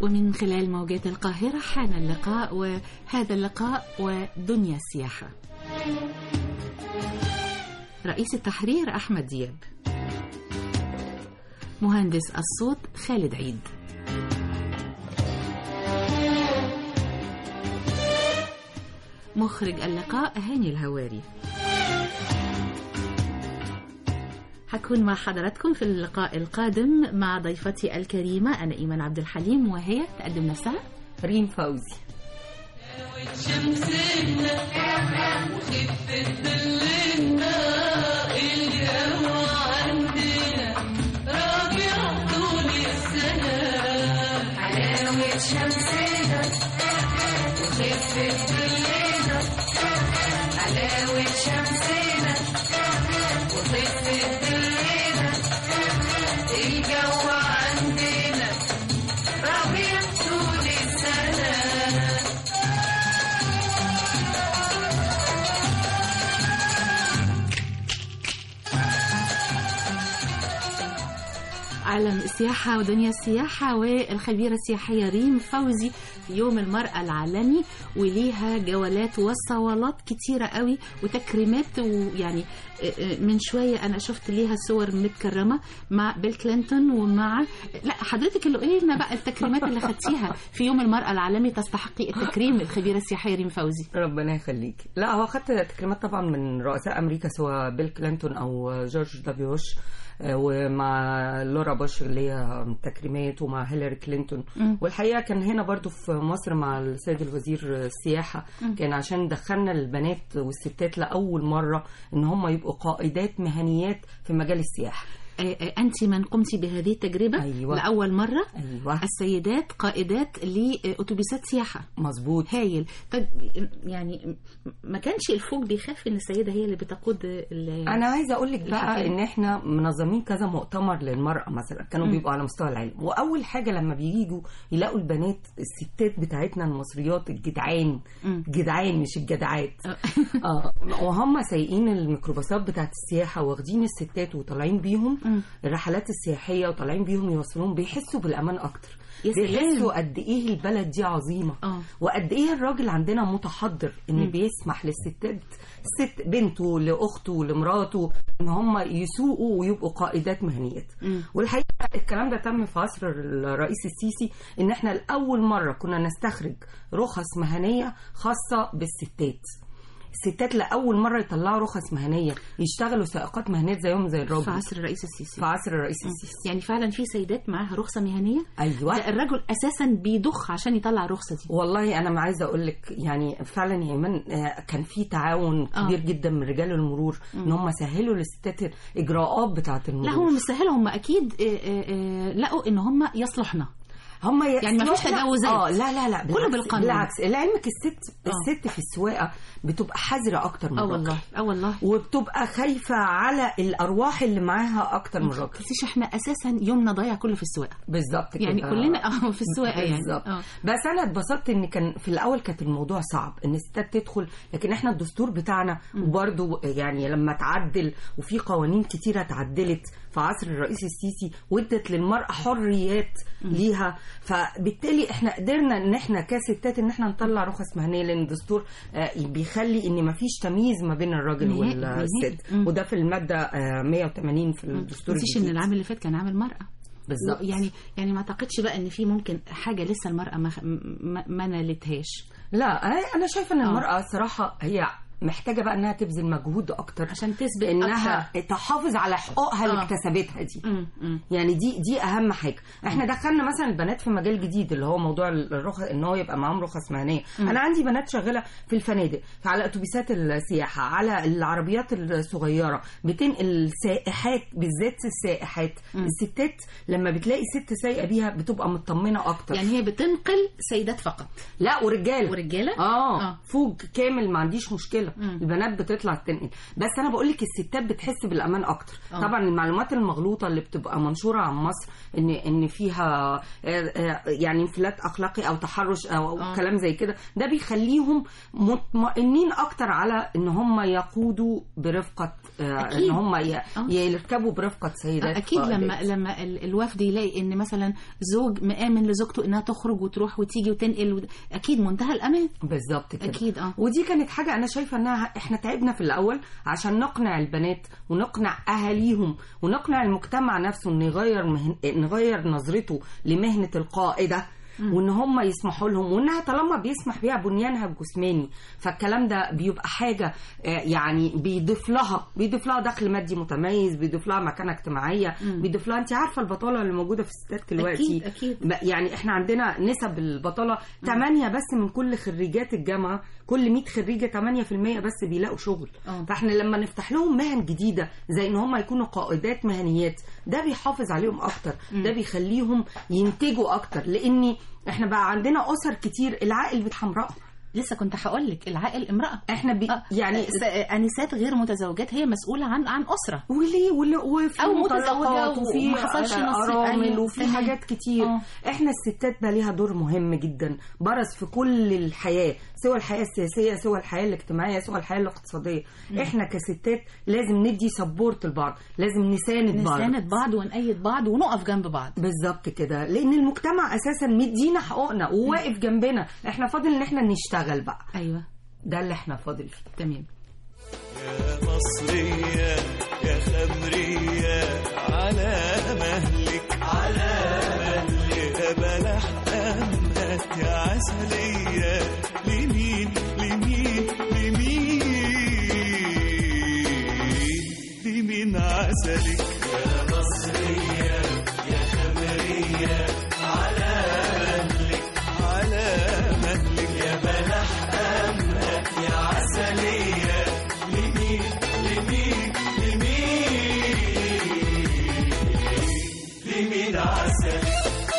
ومن خلال موجات القاهرة حان اللقاء وهذا اللقاء ودنيا السياحة رئيس التحرير أحمد دياب مهندس الصوت خالد عيد مخرج اللقاء هاني الهواري حكون مع حضراتكم في اللقاء القادم مع ضيفتي الكريمة أنا إيمان عبد الحليم وهي تقدم نفسها ريم فوزي شمسنا وخفة ظلنا الجو عندنا ربيع طول السنة حلاوة شمسنا وخفة ظلنا حلاوة شمسنا وخفة ظلنا الجو عندنا ربيع طول السنة عالم السياحة ودنيا السياحة والخبيرة السياحية ريم فوزي في يوم المرأة العالمي وليها جولات وصوالات كتيرة قوي وتكريمات ويعني من شوية أنا شفت ليها صور متكرمة مع بيل كلينتون ومع لا حضرتك اللي قولي لنا بقى التكريمات اللي خدتيها في يوم المرأة العالمي تستحقي التكريم الخبيرة السياحية ريم فوزي ربنا يخليك لا هو خدت تكريمات طبعا من رؤساء امريكا سواء بيل كلينتون او جورج دبليو بوش آه، ومع لورا بوش اللي هي تكريمات ومع هيلاري كلينتون مم. والحقيقه كان هنا برضو في مصر مع السيد الوزير السياحه كان عشان دخلنا البنات والستات لاول مره ان هم يبقوا قائدات مهنيات في مجال السياحه أنت من قمتي بهذه التجربة أيوة. لأول مرة ايوه السيدات قائدات لأتوبيسات سياحة مظبوط هايل طيب يعني ما كانش الفوق بيخاف ان السيده هي اللي بتقود ال- انا عايزه اقول لك بقى الحفلة. ان احنا منظمين كذا مؤتمر للمراه مثلا كانوا مم. بيبقوا على مستوى العالم واول حاجه لما بييجوا يلاقوا البنات الستات بتاعتنا المصريات الجدعان مم. جدعان مش الجدعات آه. اه وهم سايقين الميكروباصات بتاعت السياحه واخدين الستات وطالعين بيهم مم. الرحلات السياحيه وطالعين بيهم يوصلوهم بيحسوا بالامان اكتر يا سلام. بيحسوا قد ايه البلد دي عظيمه اه وقد ايه الراجل عندنا متحضر ان مم. بيسمح للستات ست بنته لاخته لمراته ان هم يسوقوا ويبقوا قائدات مهنيات مم. والحقيقه الكلام ده تم في عصر الرئيس السيسي ان احنا لاول مره كنا نستخرج رخص مهنيه خاصه بالستات الستات لاول مره يطلعوا رخص مهنيه يشتغلوا سائقات مهنيات زيهم زي الراجل في عصر الرئيس السيسي في عصر الرئيس السيسي يعني فعلا في سيدات معاها رخصه مهنيه ايوه ده الرجل اساسا بيضخ عشان يطلع الرخصه دي والله انا ما عايزه اقول لك يعني فعلا يا ايمان آه، كان في تعاون آه. كبير جدا من رجال المرور ان هم سهلوا للستات الاجراءات بتاعه المرور لا هم مش سهل هم اكيد آه، آه، آه، لقوا ان هم يصلحنا هم يعني ما فيش تجاوزات. اه لا لا لا كله بالعكس- بالقانون. بالعكس لعلمك الست آه. الست في السواقه بتبقى حذره اكتر من اه الراجل والله اه والله وبتبقى خايفه على الارواح اللي معاها اكتر من الراجل بس احنا اساسا يومنا ضايع كله في السواقه بالظبط كده يعني كلنا اه في السواقه يعني بالظبط اه بس انا اتبسطت ان كان في الاول كانت الموضوع صعب ان الستات تدخل لكن احنا الدستور بتاعنا برضو يعني لما تعدل وفي قوانين كتيره اتعدلت في عصر الرئيس السيسي وادت للمراه حريات ليها فبالتالي احنا قدرنا ان احنا كستات ان احنا نطلع رخص مهنيه لان الدستور آه، بيخلي ان ما فيش تمييز ما بين الراجل نهائي، نهائي. والست مم. وده في المادة آه، 180 في ما الدستور تنسيش ان الجديد العام اللي فات كان عام المراه بالظبط يعني يعني ما اعتقدش بقى ان في ممكن حاجه لسه المراه ما ما, ما نالتهاش لا انا أنا شايفه ان آه. المراه صراحه هي محتاجه بقى انها تبذل مجهود اكتر عشان تثبت انها أكتر. تحافظ على حقوقها اللي آه. اكتسبتها دي مم، مم. يعني دي دي اهم حاجه احنا دخلنا مثلا البنات في مجال جديد اللي هو موضوع الرخص ان هو يبقى معاهم رخص مهنيه انا عندي بنات شغاله في الفنادق على اتوبيسات السياحه على العربيات الصغيره بتنقل سائحات بالذات السائحات الستات لما بتلاقي ست سايقه بيها بتبقى مطمنه اكتر يعني هي بتنقل سيدات فقط لا ورجاله ورجاله اه, آه. فوق كامل ما عنديش مشكله مشكله مم. البنات بتطلع تنقل بس انا بقول لك الستات بتحس بالامان اكتر آه. طبعا المعلومات المغلوطه اللي بتبقى منشوره عن مصر ان ان فيها آه، آه، يعني انفلات اخلاقي او تحرش او آه. كلام زي كده ده بيخليهم مطمئنين اكتر على ان هم يقودوا برفقه آه، أكيد. ان هم ي- آه. يركبوا برفقه سيدات اكيد قائدات. لما لما ال- الوفد يلاقي ان مثلا زوج مآمن لزوجته انها تخرج وتروح وتيجي وتنقل ود- اكيد منتهى الامان بالظبط كده اكيد اه ودي كانت حاجة أنا شايفة إنها إحنا تعبنا في الأول عشان نقنع البنات ونقنع أهاليهم ونقنع المجتمع نفسه إنه يغير مهن... نغير نظرته لمهنة القائدة وان هم يسمحوا لهم وانها طالما بيسمح بيها بنيانها الجسماني فالكلام ده بيبقى حاجه آه، يعني بيضيف لها بيضيف لها دخل مادي متميز بيضيف لها مكانه اجتماعيه بيضيف لها انت عارفه البطاله اللي موجوده في الستات دلوقتي أكيد، أكيد. ب- يعني احنا عندنا نسب البطاله 8 بس من كل خريجات الجامعه كل 100 خريجه 8% بس بيلاقوا شغل آه. فاحنا لما نفتح لهم مهن جديده زي ان هم يكونوا قائدات مهنيات ده بيحافظ عليهم اكتر ده بيخليهم ينتجوا اكتر لان احنا بقى عندنا اسر كتير العائل بيت حمراء لسه كنت هقول لك العائل امراه احنا بي آه، يعني س- انسات غير متزوجات هي مسؤوله عن عن اسره وليه وليه وفي أو مطلقات متزوجة وفي وما حصلش آه، نصيب. ارامل أيوة، وفي تمام. حاجات كتير آه. احنا الستات بقى ليها دور مهم جدا برز في كل الحياه سواء الحياه السياسيه سواء الحياه الاجتماعيه سواء الحياه الاقتصاديه احنا كستات لازم ندي سبورت لبعض لازم نساند بعض نساند بعض ونأيد بعض ونقف جنب بعض بالظبط كده لان المجتمع اساسا مدينا حقوقنا وواقف جنبنا احنا فاضل ان احنا نشتغل بقى ايوه ده اللي احنا فاضل فيه تمام يا مصرية يا خمرية على مهلك على مهلك يا بلح أمك يا عسلية لمين لمين لمين لمين عسلك يا مصرية يا خمرية على مهلك على مهلك يا بلح أمك يا عسلية لمين لمين لمين لمين عسلك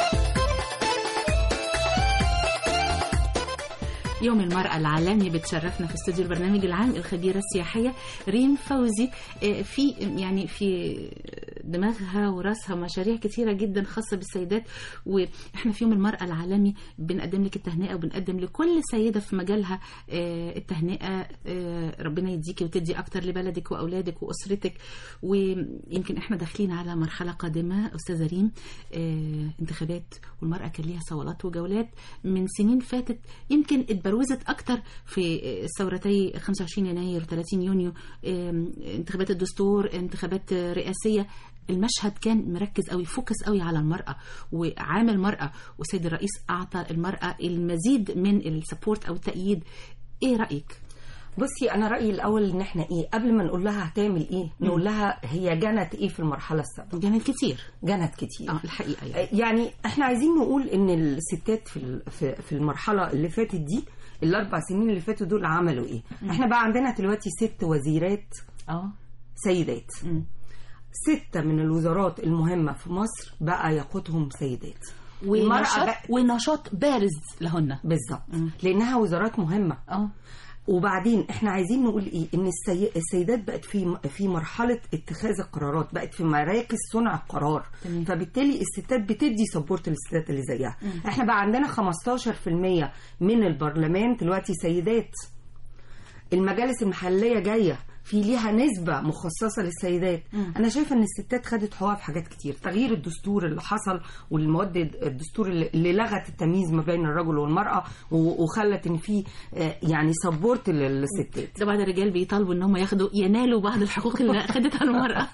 يوم المرأة العالمي بتشرفنا في استوديو البرنامج العام الخبيرة السياحية ريم فوزي آه، في يعني في دماغها وراسها مشاريع كتيرة جدا خاصة بالسيدات واحنا في يوم المرأة العالمي بنقدم لك التهنئة وبنقدم لكل سيدة في مجالها آه، التهنئة آه، ربنا يديكي وتدي أكتر لبلدك وأولادك وأسرتك ويمكن احنا داخلين على مرحلة قادمة أستاذة ريم آه، انتخابات والمرأة كان ليها صولات وجولات من سنين فاتت يمكن اتبروزت أكتر في ثورتي 25 يناير و30 يونيو آم، انتخابات الدستور انتخابات رئاسية المشهد كان مركز قوي فوكس قوي على المرأة وعامل المرأة والسيد الرئيس أعطى المرأة المزيد من السبورت أو التأييد إيه رأيك؟ بصي انا رايي الاول ان احنا ايه قبل ما نقول لها هتعمل ايه نقول لها هي جنت ايه في المرحله السابقه جميل كتير جنت كتير اه الحقيقة يعني. يعني احنا عايزين نقول ان الستات في ال- في في المرحله اللي فاتت دي الاربع سنين اللي فاتوا دول عملوا ايه احنا بقى عندنا دلوقتي ست وزيرات اه سيدات مم. ستة من الوزارات المهمة في مصر بقى يقودهم سيدات المرأة ونشاط بقى- ونشاط بارز لهن بالظبط لأنها وزارات مهمة اه وبعدين احنا عايزين نقول ايه ان السي... السيدات بقت في في مرحله اتخاذ القرارات بقت في مراكز صنع القرار تمام. فبالتالي الستات بتدي سبورت للستات اللي زيها احنا بقى عندنا 15% من البرلمان دلوقتي سيدات المجالس المحليه جايه في ليها نسبة مخصصة للسيدات مم. أنا شايفة إن الستات خدت حقوقها في حاجات كتير تغيير الدستور اللي حصل والمواد الدستور اللي اللي لغت التمييز ما بين الرجل والمرأة و- وخلت إن في آه، يعني سبورت للستات ده بعد الرجال بيطالبوا ان هم ياخدوا ينالوا بعض الحقوق اللي اخدتها المراه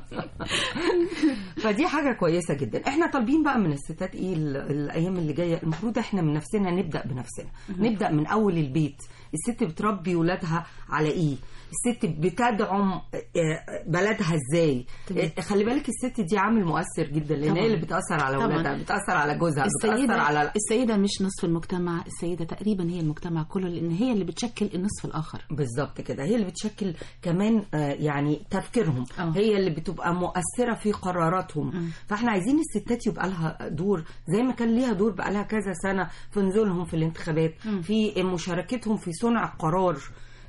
فدي حاجة كويسة جدا احنا طالبين بقى من الستات ايه ال- الايام اللي جاية المفروض احنا من نفسنا نبدأ بنفسنا نبدأ من اول البيت الست بتربي ولادها على ايه الست بتدعم آه، بلدها ازاي تمام. آه، خلي بالك الست دي عامل مؤثر جدا لان طبعاً. هي اللي بتأثر على طبعاً. ولادها بتأثر على جوزها بتأثر السيدة على السيدة مش نصف المجتمع السيدة تقريبا هي المجتمع كله لأن هي اللي بتشكل النصف الآخر بالظبط كده هي اللي بتشكل كمان آه، يعني تفكيرهم آه. هي اللي بتبقى مؤثره في قراراتهم مم. فاحنا عايزين الستات يبقى لها دور زي ما كان ليها دور بقى لها كذا سنه في نزولهم في الانتخابات مم. في مشاركتهم في صنع القرار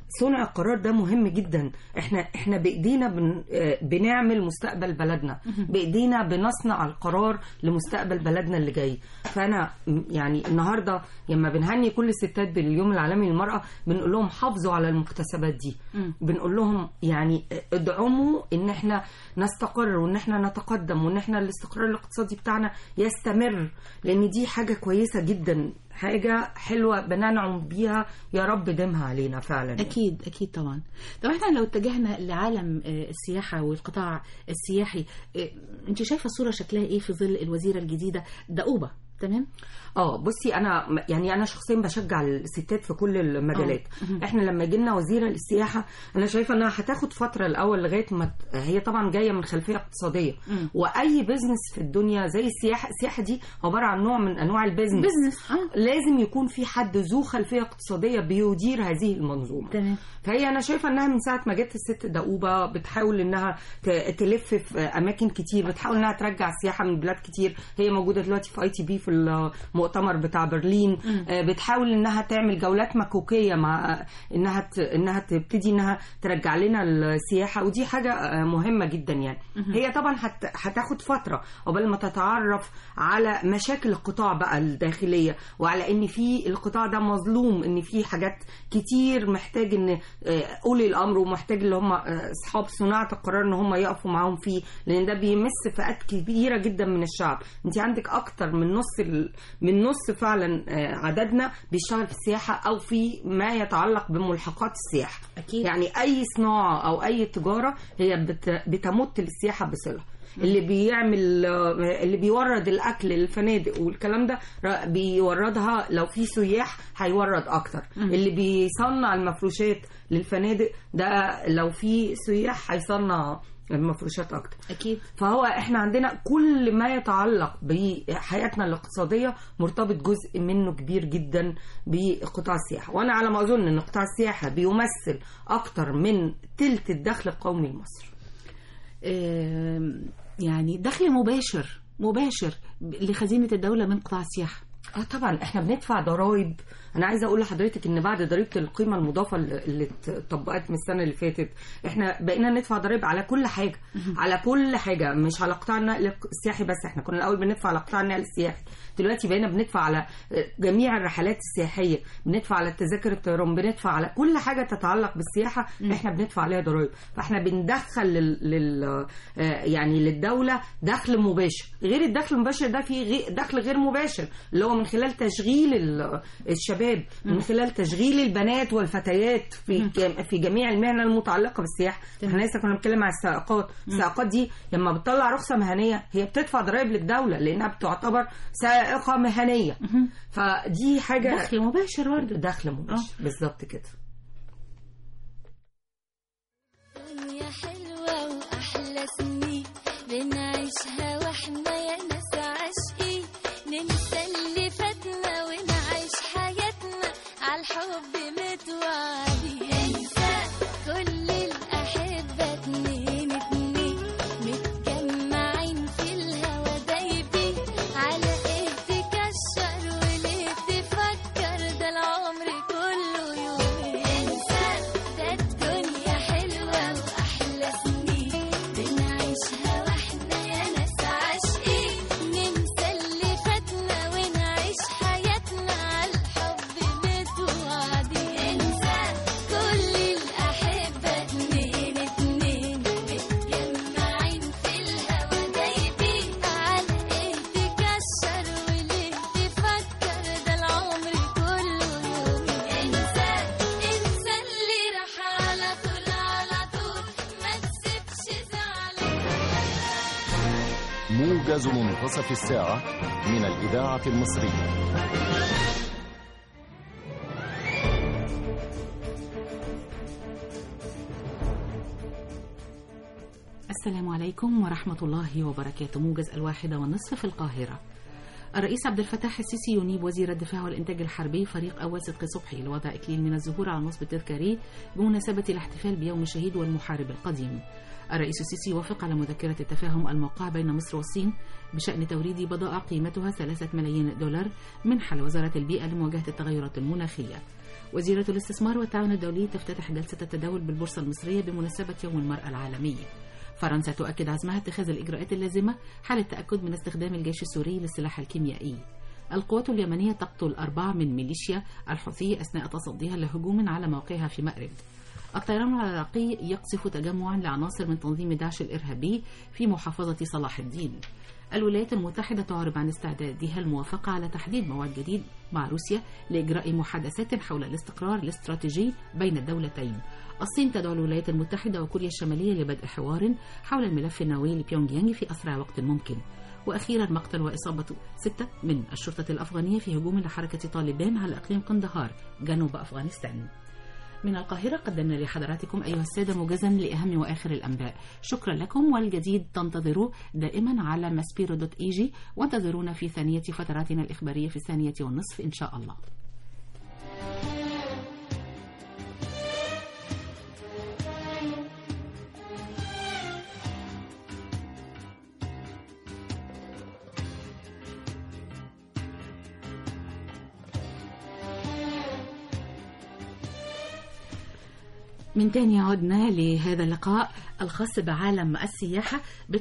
صنع القرار ده مهم جدا احنا احنا بايدينا بن آه، بنعمل مستقبل بلدنا بايدينا بنصنع القرار لمستقبل بلدنا اللي جاي فانا م- يعني النهارده لما بنهني كل الستات باليوم العالمي للمراه بنقول لهم حافظوا على المكتسبات دي مم. بنقول لهم يعني ادعموا ان احنا نستقر وان احنا نتقدم وان احنا الاستقرار الاقتصادي بتاعنا يستمر لان دي حاجه كويسه جدا حاجه حلوه بننعم بيها يا رب ديمها علينا فعلا اكيد اكيد طبعا طب احنا لو اتجهنا لعالم آه، السياحه والقطاع السياحي آه، انت شايفه الصوره شكلها ايه في ظل الوزيره الجديده دؤوبه تمام اه بصي انا يعني انا شخصيا بشجع الستات في كل المجالات آه. احنا لما جينا وزيره للسياحه انا شايفه انها هتاخد فتره الاول لغايه ما ت- هي طبعا جايه من خلفيه اقتصاديه مم. واي بيزنس في الدنيا زي السياحه السياحه دي عباره عن نوع من انواع البيزنس بزنس اه لازم يكون في حد ذو خلفيه اقتصاديه بيدير هذه المنظومه تمام فهي انا شايفه انها من ساعه ما جت الست دؤوبه بتحاول انها ت- تلف في اماكن كتير بتحاول انها ترجع السياحه من بلاد كتير هي موجوده دلوقتي في اي تي بي في المؤتمر بتاع برلين آه، بتحاول انها تعمل جولات مكوكيه مع انها ت... انها تبتدي انها ترجع لنا السياحه ودي حاجه آه، مهمه جدا يعني هي طبعا هت... هتاخد فتره قبل ما تتعرف على مشاكل القطاع بقى الداخليه وعلى ان في القطاع ده مظلوم ان في حاجات كتير محتاج ان آه، اولي الامر ومحتاج اللي هم آه، اصحاب صناعه القرار ان هم يقفوا معاهم فيه لان ده بيمس فئات كبيره جدا من الشعب انت عندك اكتر من نص ال... من نص فعلا آه، عددنا بيشتغل في السياحه او في ما يتعلق بملحقات السياحه اكيد يعني اي صناعه او اي تجاره هي بت... بتمت للسياحه بصله اللي بيعمل آه، اللي بيورد الاكل للفنادق والكلام ده ر- بيوردها لو في سياح هيورد اكتر اللي بيصنع المفروشات للفنادق ده لو في سياح هيصنع المفروشات اكتر اكيد فهو احنا عندنا كل ما يتعلق بحياتنا الاقتصاديه مرتبط جزء منه كبير جدا بقطاع السياحه وانا على ما اظن ان قطاع السياحه بيمثل اكتر من تلت الدخل القومي لمصر آم، يعني دخل مباشر مباشر لخزينه الدوله من قطاع السياحه اه طبعا احنا بندفع ضرائب انا عايزه اقول لحضرتك ان بعد ضريبه القيمه المضافه اللي اللي اتطبقت من السنه اللي فاتت احنا بقينا ندفع ضرائب على كل حاجه على كل حاجه مش على قطاع النقل السياحي بس احنا كنا الاول بندفع على قطاع النقل السياحي دلوقتي بقينا بندفع على جميع الرحلات السياحيه بندفع على التذاكر الطيران بندفع على كل حاجه تتعلق بالسياحه احنا بندفع عليها ضرائب فاحنا بندخل لل, لل... آه، يعني للدوله دخل مباشر غير الدخل المباشر ده في غي... دخل غير مباشر اللي هو من خلال تشغيل ال- الشباب من خلال تشغيل البنات والفتيات في ج- في جميع المهن المتعلقه بالسياحه احنا لسه كنا بنتكلم على السائقات السائقات دي لما بتطلع رخصه مهنيه هي بتدفع ضرائب للدوله لانها بتعتبر سائقه مهنيه فدي حاجه دخل مباشر برضه دخل مباشر بالظبط كده دنيا حلوة وأحلى سنين بنعيشها واحنا يا ناس عاشقين ننسى اللي فاتنا ونعيش حياتنا عالحب متوعدين انسى كل الأحبة اتنين اتنين متجمعين في الهوا دايبين على ايه تكشر وليه تفكر ده العمر كله يومين انسى ده الدنيا حلوة وأحلى سنين بنعيشها واحنا يا ناس عاشقين ننسى اللي فاتنا ونعيش حياتنا عالحب متوعدين انسى كل الأحبة اتنين اتنين متجمعين في الهوا دايبين على ايه تكشر وليه تفكر ده العمر كله يومين انسى انسى اللي راح على طول على طول ما تسيبش زعلان موجز منتصف الساعة من الإذاعة المصرية السلام عليكم ورحمة الله وبركاته موجز الواحدة والنصف في القاهرة الرئيس عبد الفتاح السيسي ينيب وزير الدفاع والإنتاج الحربي فريق أول صدقي صبحي لوضع إكليل من الزهور على النصب التذكاري بمناسبة الاحتفال بيوم الشهيد والمحارب القديم الرئيس السيسي وافق على مذكرة التفاهم الموقعة بين مصر والصين بشأن توريد بضائع قيمتها ثلاثة ملايين دولار منحة لوزارة البيئة لمواجهة التغيرات المناخية وزيرة الاستثمار والتعاون الدولي تفتتح جلسة التداول بالبورصة المصرية بمناسبة يوم المرأة العالمي فرنسا تؤكد عزمها اتخاذ الإجراءات اللازمة حال التأكد من استخدام الجيش السوري للسلاح الكيميائي القوات اليمنية تقتل أربعة من ميليشيا الحوثي أثناء تصديها لهجوم على موقعها في مأرب الطيران العراقي يقصف تجمعا لعناصر من تنظيم داعش الإرهابي في محافظة صلاح الدين الولايات المتحدة تعرب عن استعدادها الموافقة على تحديد موعد جديد مع روسيا لإجراء محادثات حول الاستقرار الاستراتيجي بين الدولتين الصين تدعو الولايات المتحدة وكوريا الشمالية لبدء حوار حول الملف النووي لبيونغ يانغ في أسرع وقت ممكن وأخيرا مقتل وإصابة ستة من الشرطة الأفغانية في هجوم لحركة طالبان على إقليم قندهار جنوب أفغانستان من القاهرة قدمنا لحضراتكم أيها السادة موجزا لأهم وآخر الأنباء شكرا لكم والجديد تنتظروه دائما على ماسبيرو دوت إيجي وانتظرونا في ثانية فتراتنا الإخبارية في الثانية والنصف إن شاء الله من تاني عدنا لهذا اللقاء الخاص بعالم السياحة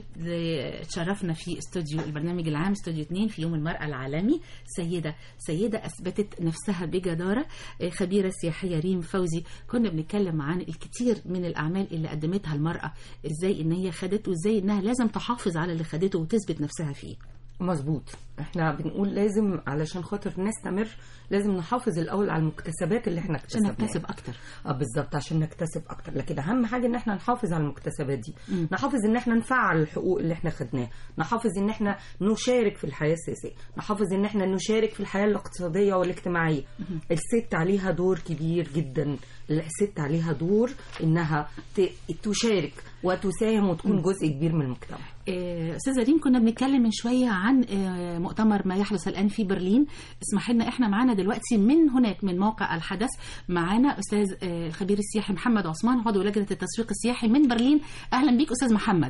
بتشرفنا في استوديو البرنامج العام استوديو 2 في يوم المرأة العالمي سيدة سيدة أثبتت نفسها بجدارة خبيرة سياحية ريم فوزي كنا بنتكلم عن الكثير من الأعمال اللي قدمتها المرأة إزاي إن هي خدت وإزاي إنها لازم تحافظ على اللي خدته وتثبت نفسها فيه مظبوط احنا بنقول لازم علشان خاطر نستمر لازم نحافظ الاول على المكتسبات اللي احنا عشان اكتسبناها نكتسب أكتر اه بالظبط عشان نكتسب اكتر لكن اهم حاجه ان احنا نحافظ على المكتسبات دي مم. نحافظ ان احنا نفعل الحقوق اللي احنا خدناها نحافظ ان احنا نشارك في الحياه السياسيه نحافظ ان احنا نشارك في الحياه الاقتصاديه والاجتماعيه الست عليها دور كبير جدا الست عليها دور انها ت- تشارك وتساهم وتكون جزء كبير من المجتمع آه، استاذه ريم كنا بنتكلم من شويه عن آه، مؤتمر ما يحدث الان في برلين اسمح لنا احنا معانا دلوقتي من هناك من موقع الحدث معانا استاذ آه، الخبير السياحي محمد عثمان عضو لجنه التسويق السياحي من برلين اهلا بيك استاذ محمد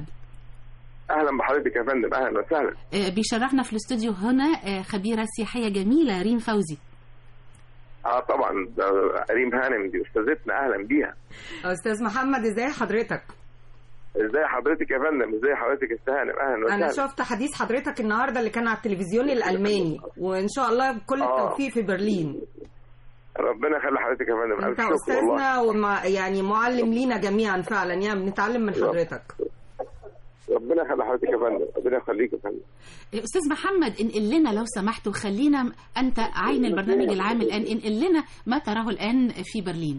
اهلا بحضرتك يا فندم اهلا وسهلا آه، بيشرفنا في الاستوديو هنا آه، خبيره سياحيه جميله ريم فوزي اه طبعا ده ريم هانم دي استاذتنا اهلا بيها استاذ محمد ازاي حضرتك ازاي حضرتك يا فندم ازاي حضرتك يا استاذ هانم اهلا انا وسهلا شفت حديث حضرتك النهارده اللي كان على التلفزيون الالماني وان شاء الله بكل آه. التوفيق في برلين ربنا يخلي حضرتك يا فندم انت الف شكر والله استاذنا وما يعني معلم لينا جميعا فعلا يعني بنتعلم من حضرتك ربنا يخلي حضرتك يا فندم ربنا يخليك يا فندم آه، استاذ محمد انقل لنا لو سمحت وخلينا انت عين البرنامج العام الان انقل لنا ما تراه الان في برلين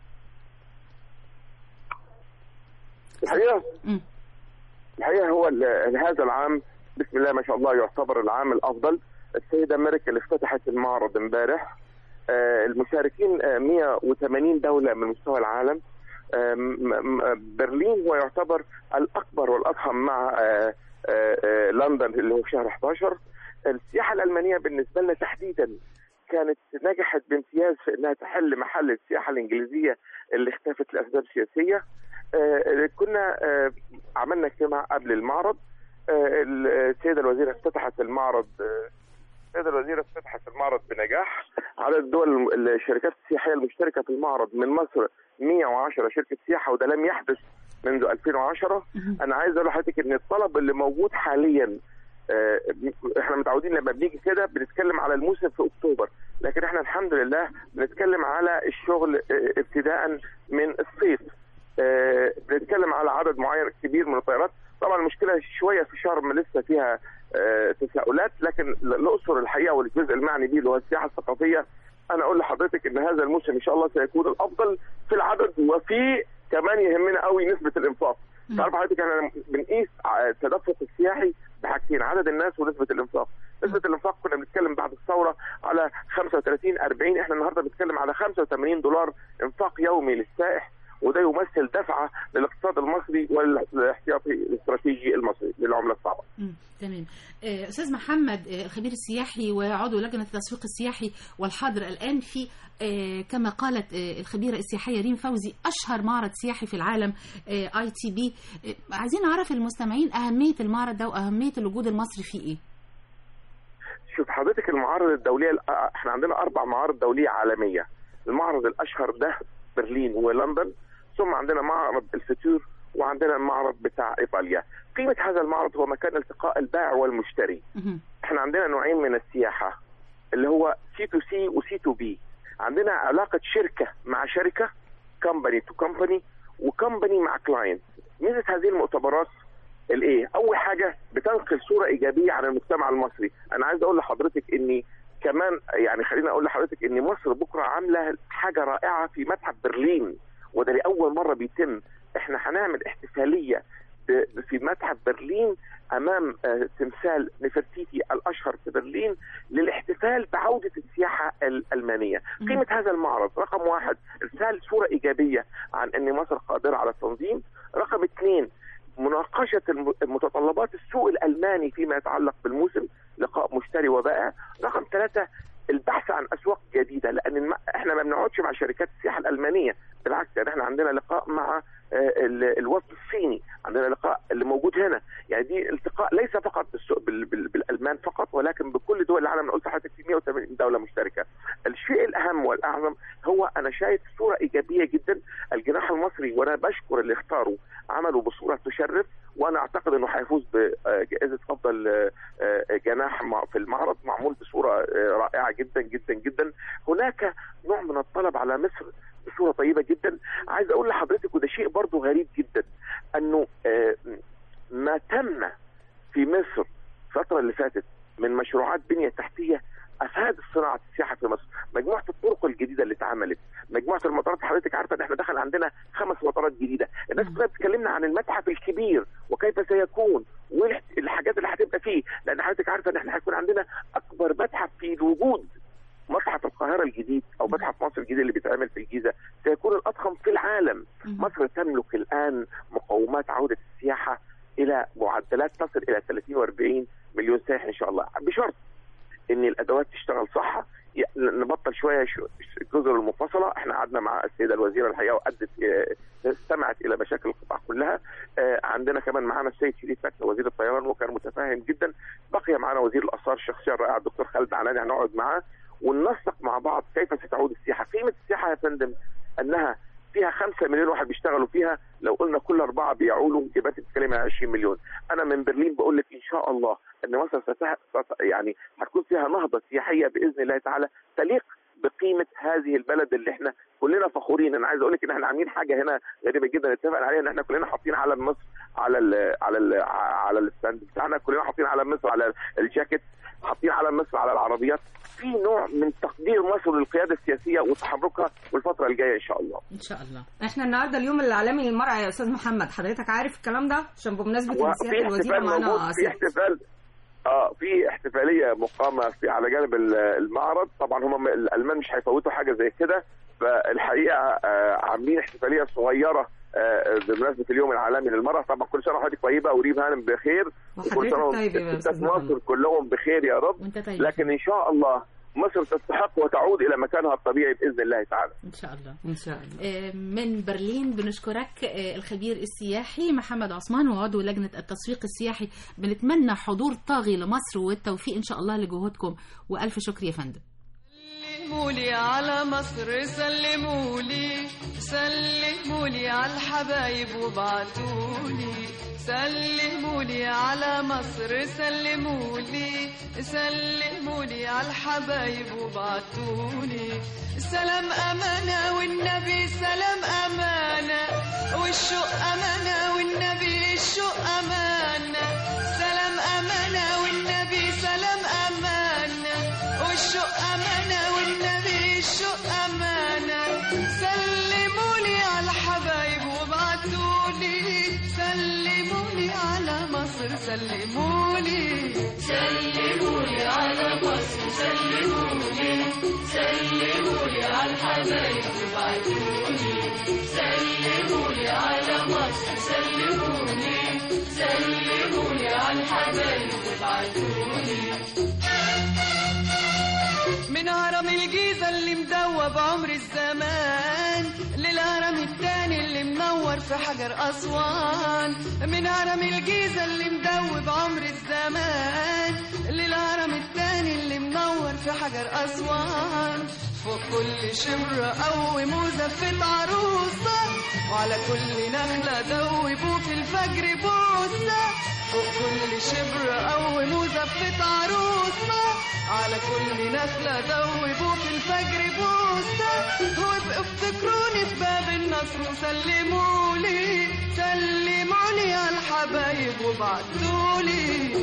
الحقيقه مم. الحقيقه هو ال- هذا العام بسم الله ما شاء الله يعتبر العام الافضل السيده ميركل افتتحت المعرض امبارح آه، المشاركين آه، 180 دوله من مستوى العالم آه، م- م- برلين هو يعتبر الاكبر والاضخم مع آه، آه، آه، لندن اللي هو في شهر 11 السياحه الالمانيه بالنسبه لنا تحديدا كانت نجحت بامتياز في انها تحل محل السياحه الانجليزيه اللي اختفت لاسباب سياسيه آه، كنا آه، عملنا اجتماع قبل المعرض آه، السيده الوزيره افتتحت المعرض آه، السيده الوزيره افتتحت المعرض بنجاح عدد الدول الشركات السياحيه المشتركه في المعرض من مصر 110 شركه سياحه وده لم يحدث منذ 2010 انا عايز اقول لحضرتك ان الطلب اللي موجود حاليا آه، احنا متعودين لما بنيجي كده بنتكلم على الموسم في اكتوبر لكن احنا الحمد لله بنتكلم على الشغل آه، ابتداء من الصيف آه، بنتكلم على عدد معين كبير من الطيارات طبعا المشكله شويه في شرم لسه فيها آه، تساؤلات لكن الاقصر الحقيقه والجزء المعني به اللي هو السياحه الثقافيه انا اقول لحضرتك ان هذا الموسم ان شاء الله سيكون الافضل في العدد وفي كمان يهمنا قوي نسبه الانفاق تعرف حضرتك احنا بنقيس ع- التدفق السياحي بحاجتين عدد الناس ونسبه الانفاق نسبه الانفاق كنا بنتكلم بعد الثوره على 35 40 احنا النهارده بنتكلم على 85 دولار انفاق يومي للسائح وده يمثل دفعه للاقتصاد المصري والاحتياطي الاستراتيجي المصري للعمله الصعبه. مم، تمام آه، استاذ محمد آه، الخبير السياحي وعضو لجنه التسويق السياحي والحاضر الان في آه، كما قالت آه، الخبيره السياحيه ريم فوزي اشهر معرض سياحي في العالم اي تي بي عايزين نعرف المستمعين اهميه المعرض ده واهميه الوجود المصري فيه ايه شوف حضرتك المعارض الدوليه احنا عندنا اربع معارض دوليه عالميه المعرض الاشهر ده برلين ولندن ثم عندنا معرض الفتور وعندنا المعرض بتاع ايطاليا قيمه هذا المعرض هو مكان التقاء البائع والمشتري مهم. احنا عندنا نوعين من السياحه اللي هو سي تو سي وسي تو بي عندنا علاقه شركه مع شركه كومباني تو كومباني وكومباني مع كلاينت ميزه هذه المؤتمرات الايه اول حاجه بتنقل صوره ايجابيه عن المجتمع المصري انا عايز اقول لحضرتك اني كمان يعني خليني اقول لحضرتك ان مصر بكره عامله حاجه رائعه في متحف برلين وده لاول مره بيتم احنا هنعمل احتفاليه ب- في متحف برلين امام آه، تمثال نفرتيتي الاشهر في برلين للاحتفال بعوده السياحه الالمانيه. قيمه هذا المعرض رقم واحد ارسال صوره ايجابيه عن ان مصر قادره على التنظيم، رقم اثنين مناقشه الم- متطلبات السوق الالماني فيما يتعلق بالموسم لقاء مشتري وبائع، رقم ثلاثه البحث عن اسواق جديده لان الم... احنا ما بنقعدش مع شركات السياحه الالمانيه بالعكس يعني احنا عندنا لقاء مع آه، ال- الوفد الصيني عندنا لقاء اللي موجود هنا يعني دي التقاء ليس فقط بالسوق بال... بال... بالالمان فقط ولكن بكل دول العالم انا قلت لحضرتك في 180 دوله مشتركه الشيء الاهم والاعظم هو انا شايف صوره ايجابيه جدا الجناح المصري وانا بشكر اللي اختاروا عملوا بصوره تشرف وانا اعتقد انه هيفوز بجائزه افضل آه، آه، جناح مع- في المعرض معمول بصوره آه، رائعه جدا جدا جدا هناك نوع من الطلب على مصر بصوره طيبه جدا عايز اقول لحضرتك وده شيء برضه غريب جدا انه آه، ما تم في مصر الفتره اللي فاتت من مشروعات بنيه تحتيه افاد صناعه السياحه في مصر، مجموعه الطرق الجديده اللي اتعملت، مجموعه المطارات حضرتك عارفه ان احنا دخل عندنا خمس مطارات جديده، الناس كلها بتكلمنا عن المتحف الكبير وكيف سيكون والحاجات اللي هتبقى فيه، لان حضرتك عارفه ان احنا هيكون عندنا اكبر متحف في الوجود متحف القاهرة الجديد أو متحف مصر الجديد اللي بيتعمل في الجيزة سيكون الأضخم في العالم مصر تملك الآن مقومات عودة السياحة إلى معدلات تصل إلى 30 و40 مليون سائح إن شاء الله بشرط ان الادوات تشتغل صح ي- نبطل شويه شو- الجزر المنفصله احنا قعدنا مع السيده الوزيره الحقيقه وادت اه، استمعت الى مشاكل القطاع كلها اه، عندنا كمان معانا السيد شريف فتحي وزير الطيران وكان متفاهم جدا بقي معانا وزير الاثار الشخصيه الرائع الدكتور خالد علاني هنقعد معاه وننسق مع بعض كيف ستعود السياحه قيمه السياحه يا فندم انها فيها 5 مليون واحد بيشتغلوا فيها لو قلنا كل اربعه بيعولوا يبقى انت بتتكلمي عن 20 مليون انا من برلين بقول لك ان شاء الله ان مصر ستها ست- يعني هتكون فيها نهضه سياحيه باذن الله تعالى تليق بقيمه هذه البلد اللي احنا كلنا فخورين انا عايز اقول لك ان احنا عاملين حاجه هنا غريبه جدا اتفقنا عليها ان احنا كلنا حاطين علم مصر على ال على ال على الستاند بتاعنا كلنا حاطين علم مصر على الجاكيت حاطين علم مصر على العربيات في نوع من تقدير مصر للقياده السياسيه وتحركها والفتره الجايه ان شاء الله ان شاء الله احنا النهارده اليوم العالمي للمرأة يا استاذ محمد حضرتك عارف الكلام ده عشان بمناسبة ان وفي سيادة الوزيرة احتفال موجود معانا في ست. احتفال اه في احتفاليه مقامه في على جانب ال- المعرض طبعا هم الالمان مش هيفوتوا حاجه زي كده فالحقيقه آه عاملين احتفاليه صغيره آه بمناسبه اليوم العالمي للمراه طبعا كل سنه وحضرتك طيبه وريم هانم بخير وكل وحضرتك سنه طيب يا وستات أستاذ محمد. مصر كلهم بخير يا رب وانت طيب لكن ان شاء الله مصر تستحق وتعود الى مكانها الطبيعي باذن الله تعالى ان شاء الله ان شاء الله آه، من برلين بنشكرك آه، الخبير السياحي محمد عثمان وعضو لجنة التسويق السياحي بنتمنى حضور طاغي لمصر والتوفيق إن شاء الله لجهودكم وألف شكر يا فندم سلمولي على مصر سلمولي سلمولي على الحبايب وبعتولي سلمولي على مصر سلمولي سلمولي على الحبايب وبعتولي سلام أمانة والنبي سلام أمانة والشوق أمانة والنبي الشوق أمانة سلام أمانة والنبي سلام أمانة والشوق أمانة والنبي الشوق أمانة سلمولي على الحبايب وابعتولي سلمولي على مصر سلمولي سلمولي على مصر سلمولي سلمولي على الحبايب وابعتولي سلمولي على مصر سلمولي سلمولي على الحبايب وابعتولي من هرم الجيزة اللي مدوب عمر الزمان للهرم التاني اللي منور في حجر أسوان من هرم الجيزة اللي مدوب عمر الزمان للهرم التاني اللي منور في حجر أسوان فوق كل شبر قوي مزفت عروسة وعلى كل نخلة دوبوا في الفجر بوسة فوق كل شبر قوي مزفت عروسة على كل نخلة دوبوا في الفجر بوسة وابقوا افتكروني في باب النصر وسلمولي سلمولي على الحبايب وبعتولي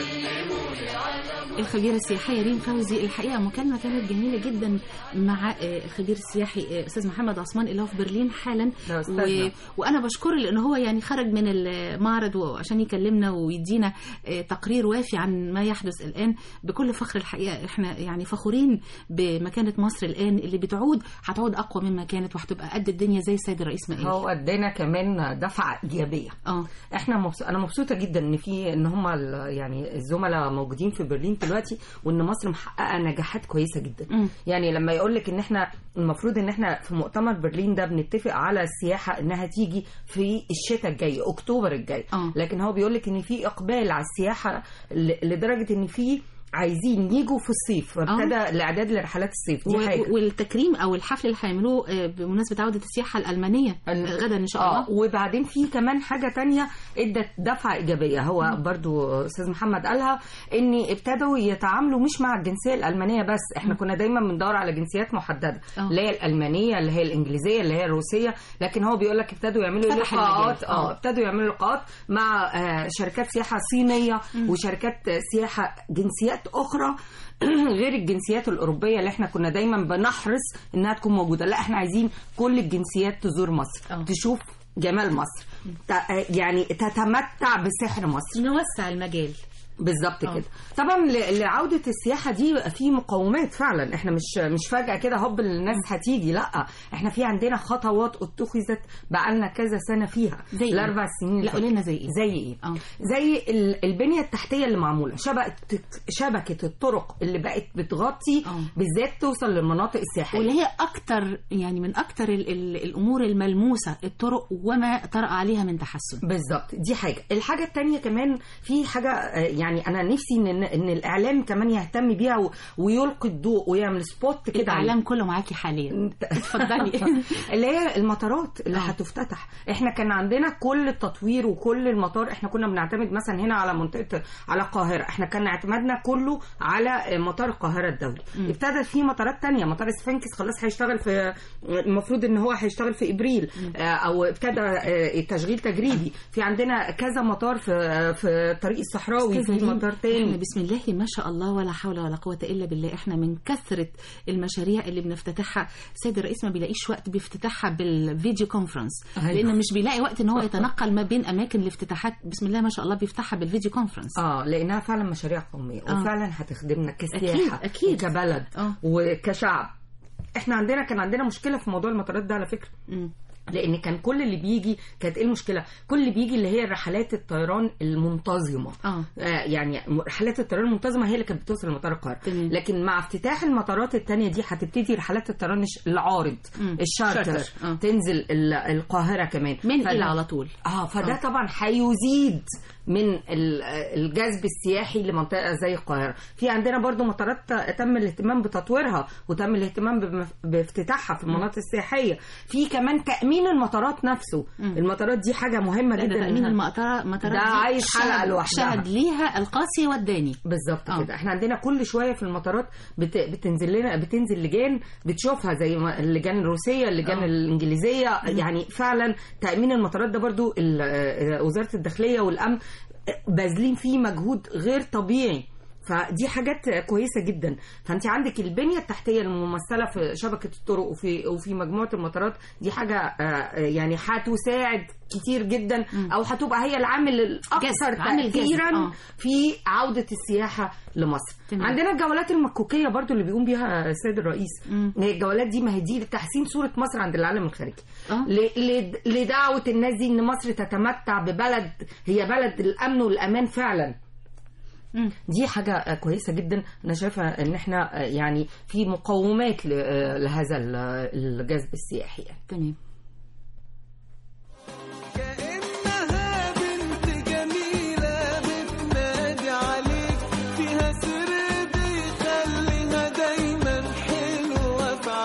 الخبيرة السياحية ريم فوزي الحقيقة مكالمة كانت جميلة جدا مع آه، الخبير السياحي آه، أستاذ محمد عثمان اللي هو في برلين حالا ده أستاذنا. وأنا بشكره لأن هو يعني خرج من المعرض وعشان يكلمنا ويدينا آه، تقرير وافي عن ما يحدث الآن بكل فخر الحقيقة احنا يعني فخورين بمكانة مصر الآن اللي بتعود هتعود أقوى مما كانت وهتبقى قد الدنيا زي السيد الرئيس ما قال هو ادانا كمان دفعه ايجابيه اه احنا مبس... انا مبسوطه جدا ان في ان هم يعني الزملاء موجودين في برلين دلوقتي وان مصر محققه نجاحات كويسه جدا مم. يعني لما يقول لك ان احنا المفروض ان احنا في مؤتمر برلين ده بنتفق على السياحه انها تيجي في الشتاء الجاي اكتوبر الجاي آه. لكن هو بيقول لك ان في اقبال على السياحه ل- لدرجه ان في عايزين يجوا في الصيف فابتدى الاعداد لرحلات الصيف دي و- حاجه والتكريم او الحفل اللي هيعملوه آه، بمناسبه عوده السياحه الالمانيه ال- آه، غدا ان شاء اه الله وبعدين في كمان حاجه تانية ادت دفعه ايجابيه هو برضو استاذ محمد قالها ان ابتدوا يتعاملوا مش مع الجنسيه الالمانيه بس احنا كنا دايما بندور على جنسيات محدده آه. اللي هي الالمانيه اللي هي الانجليزيه اللي هي الروسيه لكن هو بيقول لك ابتدوا يعملوا فتح لقاءات المجال. آه. اه ابتدوا يعملوا لقاءات مع آه، شركات سياحه صينيه وشركات سياحه جنسيات اخرى غير الجنسيات الاوروبيه اللي احنا كنا دايما بنحرص انها تكون موجوده لا احنا عايزين كل الجنسيات تزور مصر آه. تشوف جمال مصر ت- يعني تتمتع بسحر مصر نوسع المجال بالظبط آه. كده طبعا ل- لعوده السياحه دي في مقومات فعلا احنا مش مش فجاه كده هوب الناس هتيجي لا احنا في عندنا خطوات اتخذت بقالنا كذا سنه فيها زي إيه؟ الاربع سنين لا اللي قولي لنا زي ايه زي ايه اه زي ال- البنيه التحتيه اللي معموله شبكه شبكه الطرق اللي بقت بتغطي آه. بالذات توصل للمناطق السياحيه واللي هي اكتر يعني من اكتر ال ال الامور الملموسه الطرق وما طرأ عليها من تحسن بالظبط دي حاجه الحاجه التانية كمان في حاجه آه، يعني انا نفسي ان ان الاعلام كمان يهتم بيها و- ويلقي الضوء ويعمل سبوت كده عليها. الاعلام كله معاكي حاليا اتفضلي اللي هي المطارات اللي آه. هتفتتح احنا كان عندنا كل التطوير وكل المطار احنا كنا بنعتمد مثلا هنا على منطقه على القاهره احنا كان اعتمادنا كله على مطار القاهره الدولي مم. ابتدت في مطارات تانية مطار سفنكس خلاص هيشتغل في المفروض ان هو هيشتغل في ابريل آه، او ابتدى آه، تشغيل تجريبي في عندنا كذا مطار في في الطريق الصحراوي أستاذة في ريم، مطار احنا تاني بسم الله ما شاء الله ولا حول ولا قوة إلا بالله احنا من كثرة المشاريع اللي بنفتتحها السيد الرئيس ما بيلاقيش وقت بيفتتحها بالفيديو كونفرنس أيوة. لأنه مش بيلاقي وقت إن هو يتنقل ما بين أماكن الافتتاحات بسم الله ما شاء الله بيفتحها بالفيديو كونفرنس اه لانها فعلا مشاريع قوميه آه. وفعلا هتخدمنا كسياحه أكيد، أكيد. وكبلد آه. وكشعب احنا عندنا كان عندنا مشكله في موضوع المطارات ده على فكره مم. لان كان كل اللي بيجي كانت ايه المشكله كل اللي بيجي اللي هي رحلات الطيران المنتظمه اه آه يعني رحلات الطيران المنتظمه هي اللي كانت بتوصل لمطار القاهره تمام. لكن مع افتتاح المطارات التانية دي هتبتدي رحلات الطيران الش- العارض مم. الشارتر شارتر، آه. تنزل ال- القاهره كمان من فده- إلى على طول اه فده آه. طبعا هيزيد من ال- الجذب السياحي لمنطقه زي القاهره في عندنا برضو مطارات تم الاهتمام بتطويرها وتم الاهتمام بمف- بافتتاحها في المناطق السياحيه في كمان تامين المطارات نفسه مم. المطارات دي حاجه مهمه لا، ده جدا تأمين إنها- المطار مطارات ده دي عايز حلقة شهد- لوحدها. شهد ليها القاسي والداني بالظبط آه. كده احنا عندنا كل شويه في المطارات بت... بتنزل لنا بتنزل لجان بتشوفها زي ما اللجان الروسيه اللجان آه. الانجليزيه يعني فعلا تامين المطارات ده برضو ال- آه، وزاره الداخليه والامن باذلين فيه مجهود غير طبيعي فدي حاجات كويسه جدا فانت عندك البنيه التحتيه الممثله في شبكه الطرق وفي وفي مجموعه المطارات دي حاجه آه، يعني هتساعد كتير جدا او هتبقى هي العامل الاكثر جذب، عامل جذب، تاثيرا آه. في عودة السياحة لمصر تمام. عندنا الجولات المكوكية برضو اللي بيقوم بيها السيد الرئيس مم. هي الجولات دي ما هي دي لتحسين صورة مصر عند العالم الخارجي آه. ل- ل- لدعوة الناس دي ان مصر تتمتع ببلد هي بلد الامن والامان فعلا مم. دي حاجة آه، كويسة جدا أنا شايفة إن إحنا آه، يعني في مقومات ل- آه، لهذا ال- الجذب السياحي يعني. تمام كأنها بنت جميلة بتنادي عليك فيها سر بيخليها دايما حلوة في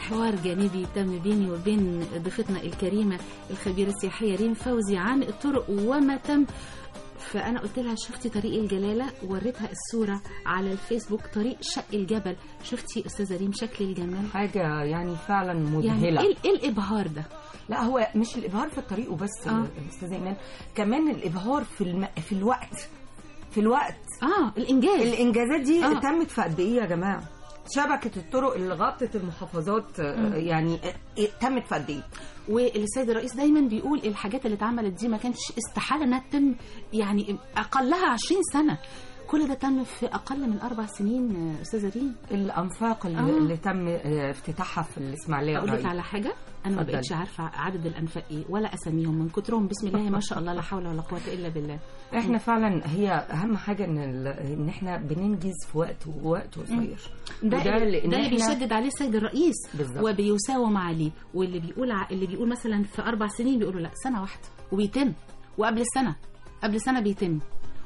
حوار جانبي تم بيني وبين ضيفتنا الكريمة الخبيرة السياحية ريم فوزي عن الطرق وما تم فأنا قلت لها شفتي طريق الجلالة وريتها الصورة على الفيسبوك طريق شق الجبل شفتي أستاذة ريم شكل الجمال حاجه يعني فعلا يعني مذهله إيه, إيه الإبهار ده لا هو مش الابهار في الطريق وبس آه. استاذ ايمان كمان الابهار في الم... في الوقت في الوقت آه الإنجاز الانجازات دي آه. آه. تمت في قد ايه يا جماعه شبكه الطرق اللي غطت المحافظات آه، يعني آه، تمت في قد ايه والسيد الرئيس دايما بيقول الحاجات اللي اتعملت دي ما كانش استحاله انها تتم يعني اقلها 20 سنه كل ده تم في اقل من اربع سنين آه، استاذه ريم الانفاق اللي, آه. آه. اللي تم آه، افتتاحها في الاسماعيليه اقول لك قريب على حاجه انا ما اتفضلي. بقتش عارفه عدد الانفاق ايه ولا اساميهم من كترهم بسم الله ما شاء الله لا حول ولا قوه الا بالله احنا فعلا هي اهم حاجه ان ال- ان احنا بننجز في وقت وقت قصير ده وده اللي, لأن ده اللي إحنا- بيشدد عليه السيد الرئيس بالظبط. وبيساوم عليه واللي بيقول ع... اللي بيقول مثلا في اربع سنين بيقولوا لا سنه واحده وبيتم وقبل السنه قبل سنه بيتم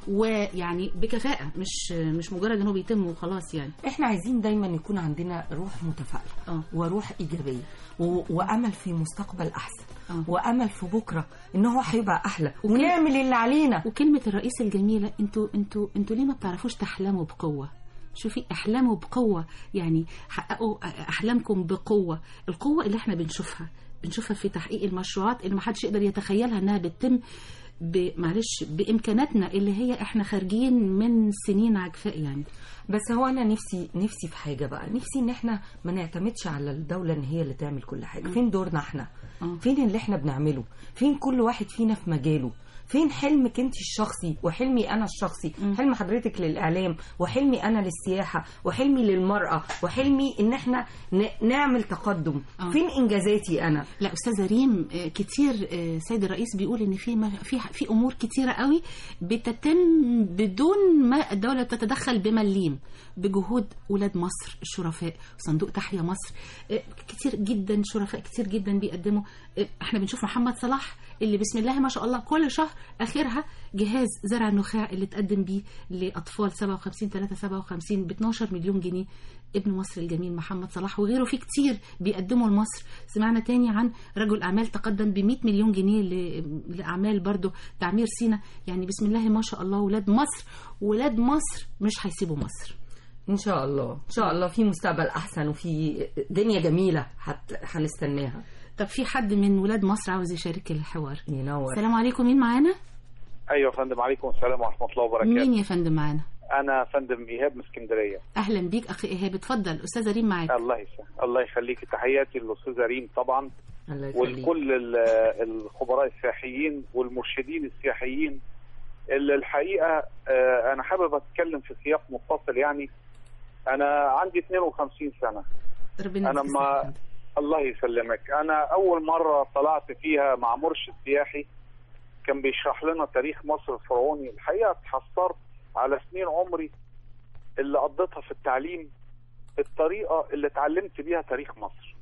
ويعني بكفاءه مش مش مجرد انه بيتم وخلاص يعني احنا عايزين دايما يكون عندنا روح متفائله اه وروح ايجابيه و... وامل في مستقبل احسن آه. وامل في بكره ان هو هيبقى احلى ونعمل اللي علينا وكلمة الرئيس الجميلة انتوا انتوا انتوا ليه ما بتعرفوش تحلموا بقوة؟ شوفي احلموا بقوة يعني حققوا احلامكم بقوة، القوة اللي احنا بنشوفها بنشوفها في تحقيق المشروعات اللي ما حدش يقدر يتخيلها انها بتتم ب- معلش بامكاناتنا اللي هي احنا خارجين من سنين عجفاء يعني بس هو انا نفسي نفسي في حاجه بقى نفسي ان احنا ما نعتمدش على الدوله ان هي اللي تعمل كل حاجه فين دورنا احنا آه. فين اللي احنا بنعمله فين كل واحد فينا في مجاله فين حلمك انت الشخصي وحلمي انا الشخصي مم. حلم حضرتك للاعلام وحلمي انا للسياحه وحلمي للمراه وحلمي ان احنا ن- نعمل تقدم آه. فين انجازاتي انا لا استاذه ريم آه، كتير آه، سيد الرئيس بيقول ان في ما- في في امور كتيره قوي بتتم بدون ما الدوله تتدخل بمليم بجهود ولاد مصر الشرفاء صندوق تحيا مصر آه، كتير جدا شرفاء كتير جدا بيقدموا آه، احنا بنشوف محمد صلاح اللي بسم الله ما شاء الله كل شهر اخرها جهاز زرع النخاع اللي تقدم بيه لاطفال 57 3 57 ب 12 مليون جنيه ابن مصر الجميل محمد صلاح وغيره في كتير بيقدموا لمصر سمعنا تاني عن رجل اعمال تقدم ب 100 مليون جنيه ل- لاعمال برضو تعمير سينا يعني بسم الله ما شاء الله ولاد مصر ولاد مصر مش هيسيبوا مصر ان شاء الله ان شاء الله في مستقبل احسن وفي دنيا جميله هت- هنستناها طب في حد من ولاد مصر عاوز يشارك الحوار ينور السلام عليكم مين معانا ايوه يا فندم عليكم السلام ورحمه الله وبركاته مين يا فندم معانا انا فندم ايهاب من اسكندريه اهلا بيك اخي ايهاب اتفضل استاذه ريم معاك الله يسلمك الله يخليك تحياتي للاستاذه ريم طبعا الله يخليك ولكل ال- الخبراء السياحيين والمرشدين السياحيين اللي الحقيقه آه، انا حابب اتكلم في سياق متصل يعني انا عندي 52 سنه ربنا أنا يديك ما- الصحة. الله يسلمك انا اول مره طلعت فيها مع مرشد سياحي كان بيشرح لنا تاريخ مصر الفرعوني الحقيقه اتحسرت على سنين عمري اللي قضيتها في التعليم الطريقه اللي اتعلمت بيها تاريخ مصر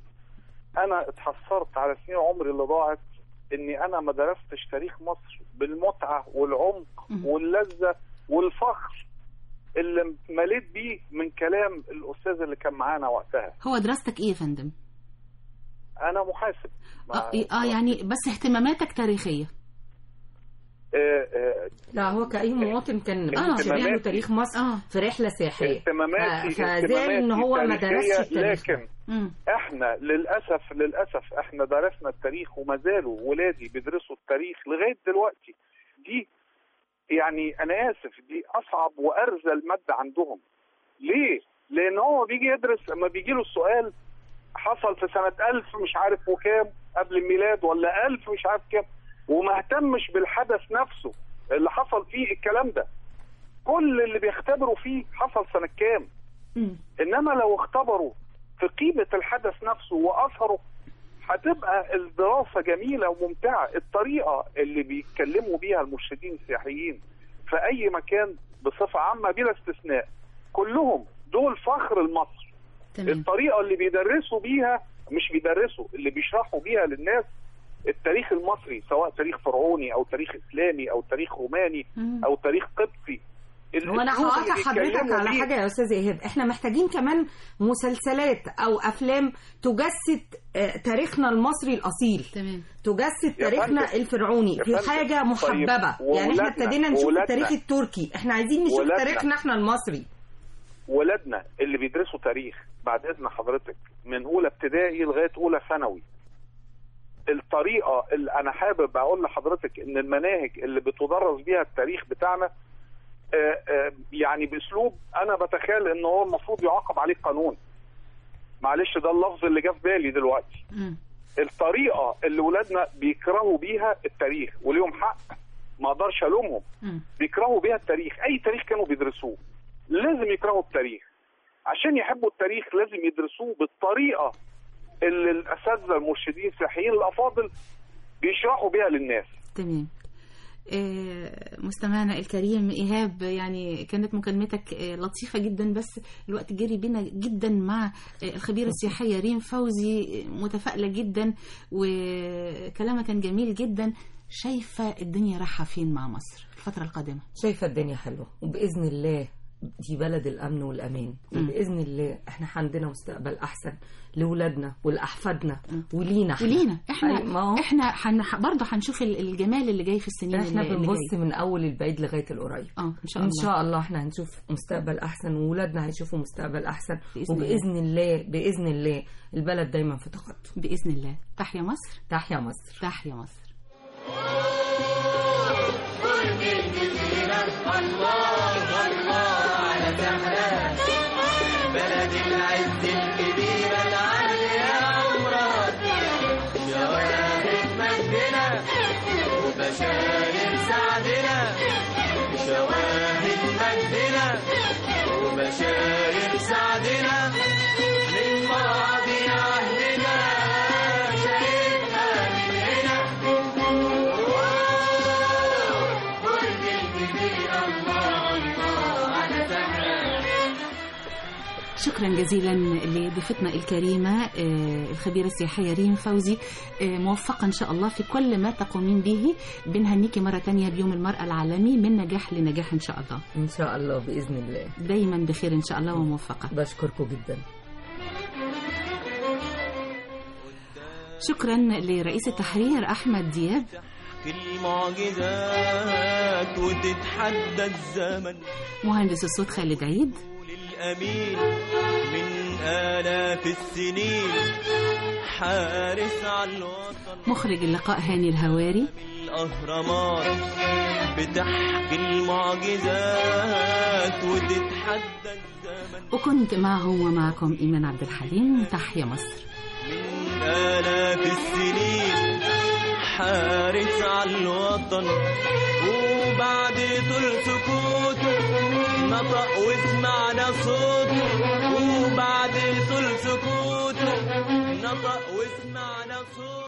انا اتحسرت على سنين عمري اللي ضاعت اني انا ما درستش تاريخ مصر بالمتعه والعمق مم. واللذه والفخر اللي مليت بيه من كلام الاستاذ اللي كان معانا وقتها هو دراستك ايه يا فندم انا محاسب اه, آه يعني بس اهتماماتك تاريخيه آه، آه، لا هو كأي مواطن كان آه. شغال له تاريخ مصر اه في رحلة سياحية اهتماماتي ف- فزعل اهتماماتي ان هو ما تاريخية، درسش التاريخ لكن مم. احنا للاسف للاسف احنا درسنا التاريخ وما زالوا ولادي بيدرسوا التاريخ لغايه دلوقتي دي يعني انا اسف دي اصعب وارذل ماده عندهم ليه؟ لان هو بيجي يدرس لما بيجي له السؤال حصل في سنه 1000 مش عارف وكام قبل الميلاد ولا 1000 مش عارف كام وما اهتمش بالحدث نفسه اللي حصل فيه الكلام ده كل اللي بيختبروا فيه حصل سنه كام مم. انما لو اختبروا في قيمه الحدث نفسه واثره هتبقى الدراسه جميله وممتعه الطريقه اللي بيتكلموا بيها المرشدين السياحيين في اي مكان بصفه عامه بلا استثناء كلهم دول فخر لمصر تمام الطريقه اللي بيدرسوا بيها مش بيدرسوا اللي بيشرحوا بيها للناس التاريخ المصري سواء تاريخ فرعوني او تاريخ اسلامي او تاريخ روماني مم. او تاريخ قبطي هو انا الأسلوب هقاطع اللي حضرتك بيتكلموا على بيه- حاجه يا استاذ ايهاب احنا محتاجين كمان مسلسلات او افلام تجسد آه، تاريخنا المصري الاصيل تمام تجسد يا تاريخنا فندم. الفرعوني يا في فندم. حاجه محببه طيب، يعني احنا وولادنا- ابتدينا نشوف وولادنا. التاريخ التركي احنا عايزين نشوف ولادنا. تاريخنا احنا المصري ولادنا اللي بيدرسوا تاريخ بعد اذن حضرتك من اولى ابتدائي لغايه اولى ثانوي الطريقه اللي انا حابب اقول لحضرتك ان المناهج اللي بتدرس بيها التاريخ بتاعنا آه، آه، يعني باسلوب انا بتخيل ان هو المفروض يعاقب عليه قانون معلش ده اللفظ اللي جه في بالي دلوقتي مم. الطريقه اللي ولادنا بيكرهوا بيها التاريخ وليهم حق ما اقدرش الومهم مم. بيكرهوا بيها التاريخ اي تاريخ كانوا بيدرسوه لازم يكرهوا التاريخ عشان يحبوا التاريخ لازم يدرسوه بالطريقه اللي الاساتذه المرشدين السياحيين الافاضل بيشرحوا بيها للناس تمام آه، مستمعنا الكريم إيهاب يعني كانت مكالمتك آه، لطيفة جدا بس الوقت جري بينا جدا مع آه، الخبيرة السياحية ريم فوزي آه، متفائلة جدا وكلامها كان جميل جدا شايفة الدنيا رايحة فين مع مصر الفترة القادمة شايفه الدنيا حلوه وباذن الله دي بلد الامن والامان وباذن الله احنا عندنا مستقبل احسن لاولادنا ولاحفادنا ولينا احنا ولينا احنا أي- ما هو احنا حن برضه هنشوف ال- الجمال اللي جاي في السنين احنا اللي اللي بنبص جاية. من اول البعيد لغايه القريب اه ان شاء ان الله شاء الله احنا هنشوف مستقبل احسن وولادنا هيشوفوا مستقبل احسن بإذن الله. وباذن الله باذن الله البلد دايما في تقدم باذن الله تحيا مصر تحيا مصر تحيا مصر بلد العز الكبيرة العالية عمرها شواهد مجدنا وبشاير سعدنا شواهد مجدنا وبشاير سعدنا من ماضي عهدنا شايفها من هنا برج الكبيرة الله الله على سحرها شكرا جزيلا لضيفتنا الكريمة آه، الخبيرة السياحية ريم فوزي آه، موفقة إن شاء الله في كل ما تقومين به بنهنيكي مرة تانية بيوم المرأة العالمي من نجاح لنجاح إن شاء الله ان شاء الله باذن الله دايما بخير إن شاء الله وموفقة بشكركم جدا شكرا لرئيس التحرير أحمد دياب كل معجزات وتتحدى الزمن مهندس الصوت خالد عيد للأمين من آلاف السنين حارس على الوطن مخرج اللقاء هاني الهواري الأهرامات بتحكي المعجزات وتتحدى الزمن وكنت معهم ومعكم إيمان عبد الحليم تحيا مصر من آلاف السنين حارس على الوطن وبعد طول سكوته نطق وسمعنا صوته وبعد طول سكوته نطق وسمعنا صوته